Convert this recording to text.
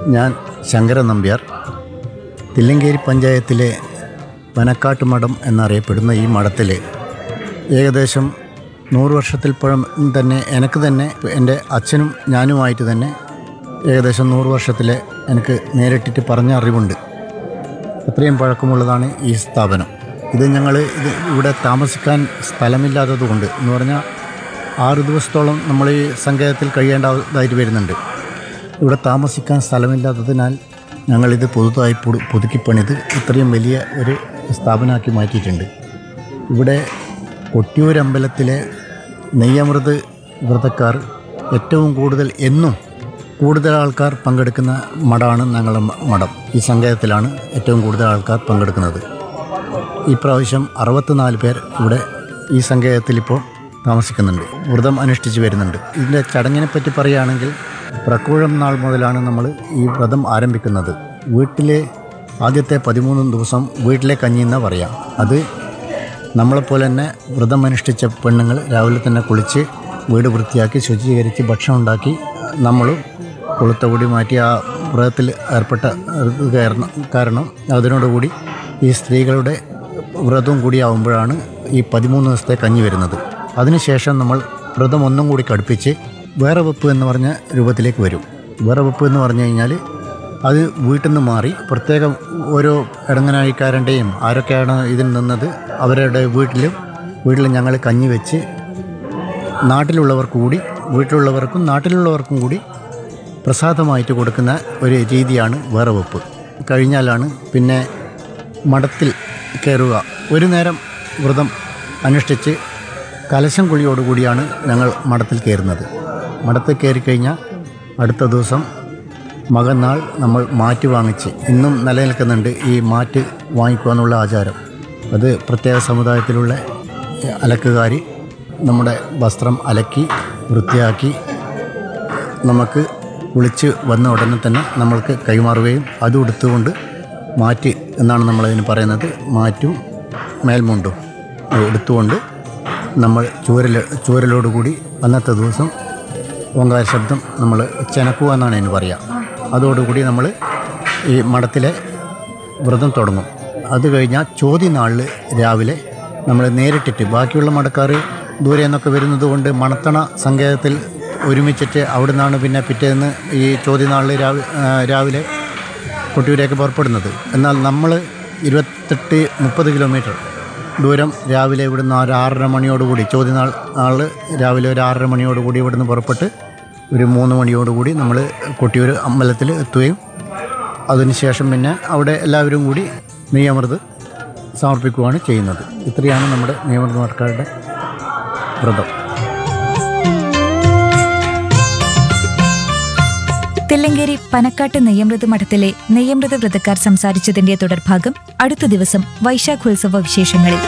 ഞാൻ ശങ്കരൻ നമ്പ്യാർ തില്ലങ്കേരി പഞ്ചായത്തിലെ പനക്കാട്ട് മഠം എന്നറിയപ്പെടുന്ന ഈ മഠത്തിൽ ഏകദേശം നൂറ് വർഷത്തിൽ പഴം തന്നെ എനിക്ക് തന്നെ എൻ്റെ അച്ഛനും ഞാനുമായിട്ട് തന്നെ ഏകദേശം നൂറ് വർഷത്തിലെ എനിക്ക് നേരിട്ടിട്ട് പറഞ്ഞ അറിവുണ്ട് അത്രയും പഴക്കമുള്ളതാണ് ഈ സ്ഥാപനം ഇത് ഞങ്ങൾ ഇത് ഇവിടെ താമസിക്കാൻ സ്ഥലമില്ലാത്തതുകൊണ്ട് എന്ന് പറഞ്ഞാൽ ആറ് ദിവസത്തോളം നമ്മൾ ഈ സങ്കേതത്തിൽ കഴിയേണ്ടതായിട്ട് വരുന്നുണ്ട് ഇവിടെ താമസിക്കാൻ സ്ഥലമില്ലാത്തതിനാൽ ഞങ്ങളിത് പുതുതായി പുതു- പുതുക്കിപ്പണിത് ഇത്രയും വലിയ ഒരു സ്ഥാപനമാക്കി മാറ്റിയിട്ടുണ്ട് ഇവിടെ കൊട്ടിയൂരമ്പലത്തിലെ നെയ്യമൃത് വ്രതക്കാർ ഏറ്റവും കൂടുതൽ എന്നും കൂടുതൽ ആൾക്കാർ പങ്കെടുക്കുന്ന മഠമാണ് ഞങ്ങളുടെ മ- മഠം ഈ സങ്കേതത്തിലാണ് ഏറ്റവും കൂടുതൽ ആൾക്കാർ പങ്കെടുക്കുന്നത് ഈ പ്രാവശ്യം അറുപത്തിനാല് പേർ ഇവിടെ ഈ സങ്കേതത്തിൽ ഇപ്പോൾ താമസിക്കുന്നുണ്ട് വ്രതം അനുഷ്ഠിച്ച് വരുന്നുണ്ട് ഇതിൻ്റെ ചടങ്ങിനെ പറ്റി പറയുകയാണെങ്കിൽ പ്രക്കൂഴം നാൾ മുതലാണ് നമ്മൾ ഈ വ്രതം ആരംഭിക്കുന്നത് വീട്ടിലെ ആദ്യത്തെ പതിമൂന്ന് ദിവസം വീട്ടിലെ കഞ്ഞി എന്നാ പറയാം അത് നമ്മളെപ്പോലെ തന്നെ വ്രതം അനുഷ്ഠിച്ച പെണ്ണുങ്ങൾ രാവിലെ തന്നെ കുളിച്ച് വീട് വൃത്തിയാക്കി ശുചീകരിച്ച് ഭക്ഷണം ഉണ്ടാക്കി നമ്മളും കൊളുത്തകൂടി മാറ്റി ആ വ്രതത്തിൽ ഏർപ്പെട്ട ഇത് കാരണം കാരണം അതിനോടുകൂടി ഈ സ്ത്രീകളുടെ വ്രതവും കൂടി ആവുമ്പോഴാണ് ഈ പതിമൂന്ന് ദിവസത്തെ കഞ്ഞി വരുന്നത് അതിനുശേഷം നമ്മൾ വ്രതം ഒന്നും കൂടി കടുപ്പിച്ച് വേറെ വെപ്പ് എന്ന് പറഞ്ഞ രൂപത്തിലേക്ക് വരും വേറെ വെപ്പ് എന്ന് പറഞ്ഞു കഴിഞ്ഞാൽ അത് വീട്ടിൽ നിന്ന് മാറി പ്രത്യേകം ഓരോ ഇടങ്ങനായിക്കാരൻ്റെയും ആരൊക്കെയാണ് ഇതിൽ നിന്നത് അവരുടെ വീട്ടിലും വീട്ടിൽ ഞങ്ങൾ കഞ്ഞി വെച്ച് നാട്ടിലുള്ളവർക്ക് കൂടി വീട്ടിലുള്ളവർക്കും നാട്ടിലുള്ളവർക്കും കൂടി പ്രസാദമായിട്ട് കൊടുക്കുന്ന ഒരു രീതിയാണ് വേറെ വെപ്പ് കഴിഞ്ഞാലാണ് പിന്നെ മഠത്തിൽ കയറുക ഒരു നേരം വ്രതം അനുഷ്ഠിച്ച് കലശം കുളിയോടുകൂടിയാണ് ഞങ്ങൾ മഠത്തിൽ കയറുന്നത് മഠത്തിൽ കയറി കഴിഞ്ഞാൽ അടുത്ത ദിവസം മകന്നാൾ നമ്മൾ മാറ്റ് വാങ്ങിച്ച് ഇന്നും നിലനിൽക്കുന്നുണ്ട് ഈ മാറ്റ് വാങ്ങിക്കുക എന്നുള്ള ആചാരം അത് പ്രത്യേക സമുദായത്തിലുള്ള അലക്കുകാർ നമ്മുടെ വസ്ത്രം അലക്കി വൃത്തിയാക്കി നമുക്ക് കുളിച്ച് വന്ന ഉടനെ തന്നെ നമ്മൾക്ക് കൈമാറുകയും അത് ഉടുത്തുകൊണ്ട് മാറ്റ് എന്നാണ് നമ്മളതിന് പറയുന്നത് മാറ്റും മേൽമുണ്ടും എടുത്തുകൊണ്ട് നമ്മൾ ചൂരൽ ചൂരലോടുകൂടി അന്നത്തെ ദിവസം ഓങ്കാര ശബ്ദം നമ്മൾ ചെനക്കുക എന്നാണ് അതിന് പറയുക അതോടുകൂടി നമ്മൾ ഈ മഠത്തിലെ വ്രതം തുടങ്ങും അത് കഴിഞ്ഞാൽ ചോതി നാളിൽ രാവിലെ നമ്മൾ നേരിട്ടിട്ട് ബാക്കിയുള്ള മടക്കാർ ദൂരെ നിന്നൊക്കെ വരുന്നത് കൊണ്ട് മണത്തണ സങ്കേതത്തിൽ ഒരുമിച്ചിട്ട് അവിടെ നിന്നാണ് പിന്നെ പിറ്റേന്ന് ഈ ചോതി നാളിൽ രാവിലെ രാവിലെ കൊട്ടിയൂരേക്ക് പുറപ്പെടുന്നത് എന്നാൽ നമ്മൾ ഇരുപത്തെട്ട് മുപ്പത് കിലോമീറ്റർ ദൂരം രാവിലെ ഇവിടുന്ന് ഒരു ആറര മണിയോടുകൂടി ചോദ്യനാൾ നാൾ രാവിലെ ഒരു ആറര മണിയോടുകൂടി ഇവിടുന്ന് പുറപ്പെട്ട് ഒരു മൂന്ന് മണിയോടുകൂടി നമ്മൾ കൊട്ടിയൂർ അമ്പലത്തിൽ എത്തുകയും അതിനുശേഷം പിന്നെ അവിടെ എല്ലാവരും കൂടി നെയ്യമൃത് സമർപ്പിക്കുകയാണ് ചെയ്യുന്നത് ഇത്രയാണ് നമ്മുടെ നെയ്യമൃത് മടക്കാരുടെ വ്രതം തില്ലങ്കേരി പനക്കാട്ട് നെയ്യമൃത് മഠത്തിലെ നെയ്യമൃത് വ്രതക്കാർ സംസാരിച്ചതിന്റെ തുടർഭാഗം അടുത്ത ദിവസം വൈശാഖോത്സവ വിശേഷങ്ങളിൽ